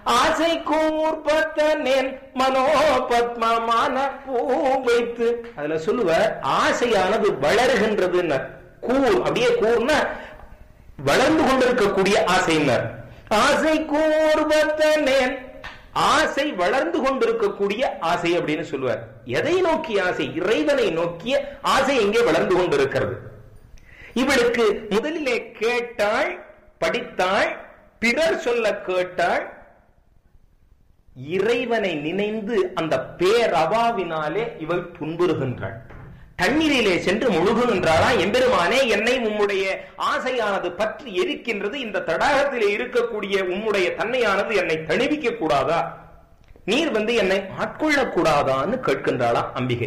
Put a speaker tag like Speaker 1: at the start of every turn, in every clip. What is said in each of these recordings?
Speaker 1: ஆசை கூர்பத்தனேன் மனோபத்மமான பூ வைத்து அதுல சொல்லுவ ஆசையானது வளர்கின்றது கூர் அப்படியே கூர்னா வளர்ந்து கொண்டிருக்கக்கூடிய ஆசையினர் ஆசை கூர்பத்தனேன் ஆசை வளர்ந்து கொண்டிருக்கக்கூடிய ஆசை அப்படின்னு சொல்லுவார் எதை நோக்கிய ஆசை இறைவனை நோக்கிய ஆசை எங்கே வளர்ந்து கொண்டிருக்கிறது இவளுக்கு முதலிலே கேட்டாள் படித்தாள் பிறர் சொல்ல கேட்டாள் இறைவனை நினைந்து அந்த பேரவாவினாலே இவள் துன்புறுகின்றாள் தண்ணீரிலே சென்று முழுகுகின்றாளா எம்பெருமானே என்னை உம்முடைய ஆசையானது பற்றி எரிக்கின்றது இந்த தடாகத்திலே இருக்கக்கூடிய உம்முடைய தன்மையானது என்னை தணிவிக்க கூடாதா நீர் வந்து என்னை ஆட்கொள்ளக் கூடாதான்னு கேட்கின்றாளா அம்பிகை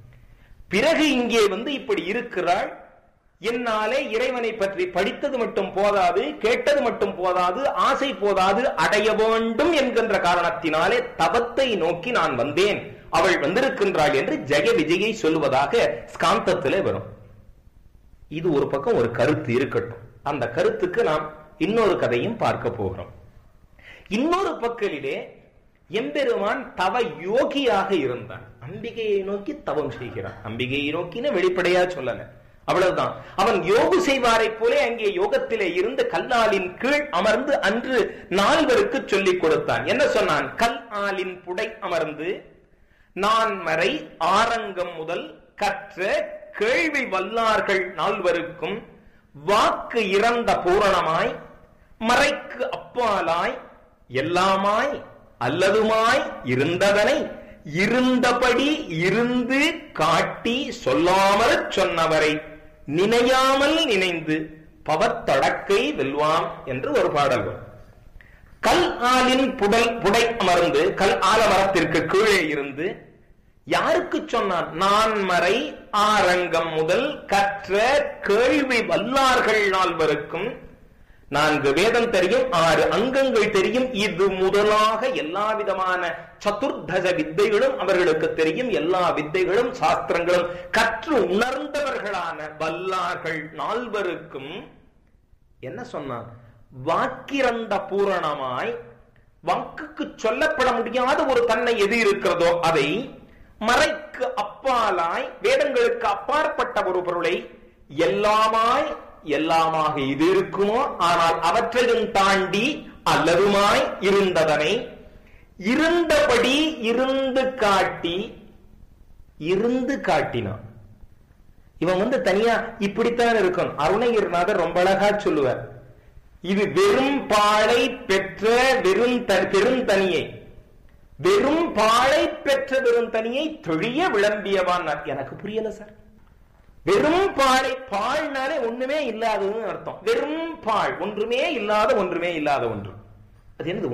Speaker 1: பிறகு இங்கே வந்து இப்படி இருக்கிறாள் என்னாலே இறைவனை பற்றி படித்தது மட்டும் போதாது கேட்டது மட்டும் போதாது ஆசை போதாது அடைய வேண்டும் என்கின்ற காரணத்தினாலே தவத்தை நோக்கி நான் வந்தேன் அவள் வந்திருக்கின்றாள் என்று ஜெய விஜயை சொல்லுவதாக ஸ்காந்தத்திலே வரும் இது ஒரு பக்கம் ஒரு கருத்து இருக்கட்டும் அந்த கருத்துக்கு நாம் இன்னொரு கதையும் பார்க்க போகிறோம் இன்னொரு பக்கலிலே எம்பெருமான் தவ யோகியாக இருந்தான் அம்பிகையை நோக்கி தவம் செய்கிறான் அம்பிகையை நோக்கின வெளிப்படையா சொல்லல அவ்வளவுதான் அவன் யோகு செய்வாரை போலே அங்கே யோகத்திலே இருந்து கல்லாலின் கீழ் அமர்ந்து அன்று நால்வருக்கு சொல்லிக் கொடுத்தான் என்ன சொன்னான் கல் ஆலின் புடை அமர்ந்து நான் மறை ஆரங்கம் முதல் கற்ற கேள்வி வல்லார்கள் நால்வருக்கும் வாக்கு இறந்த பூரணமாய் மறைக்கு அப்பாலாய் எல்லாமாய் அல்லதுமாய் இருந்ததனை இருந்தபடி இருந்து காட்டி சொல்லாமல் சொன்னவரை நினையாமல் நினைந்து பவத்தடக்கை வெல்வான் என்று ஒரு பாடல் வரும் கல் ஆலின் புடல் புடை அமர்ந்து கல் ஆலமரத்திற்கு கீழே இருந்து யாருக்கு சொன்னான் நான் மறை ஆரங்கம் முதல் கற்ற கேள்வி வல்லார்கள் நால்வருக்கும் நான்கு வேதம் தெரியும் ஆறு அங்கங்கள் தெரியும் இது முதலாக எல்லா விதமான சதுர்தச வித்தைகளும் அவர்களுக்கு தெரியும் எல்லா வித்தைகளும் சாஸ்திரங்களும் கற்று உணர்ந்தவர்களான வல்லார்கள் நால்வருக்கும் என்ன சொன்னான் வாக்கிறந்த பூரணமாய் வாக்குக்கு சொல்லப்பட முடியாத ஒரு தன்மை எது இருக்கிறதோ அதை மறைக்கு அப்பாலாய் வேதங்களுக்கு அப்பாற்பட்ட ஒரு பொருளை எல்லாமாய் எல்லாமாக இது இருக்குமோ ஆனால் அவற்றையும் தாண்டி அல்லதுமாய் இருந்ததனை இருந்தபடி இருந்து காட்டி இருந்து காட்டினான் இவன் வந்து தனியா இப்படித்தான் இருக்கும் அருணகிரிநாதர் ரொம்ப அழகா சொல்லுவார் இது வெறும் பாழை பெற்ற வெறும் பெருந்தனியை வெறும் பாழை பெற்ற வெறும் தனியை தொழிய விளம்பியவான் எனக்கு புரியல சார் வெறும் பாழை பாழ்னாலே ஒண்ணுமே இல்லாததுன்னு அர்த்தம் வெறும் பாழ் ஒன்றுமே இல்லாத ஒன்றுமே இல்லாத ஒன்று அது என்னது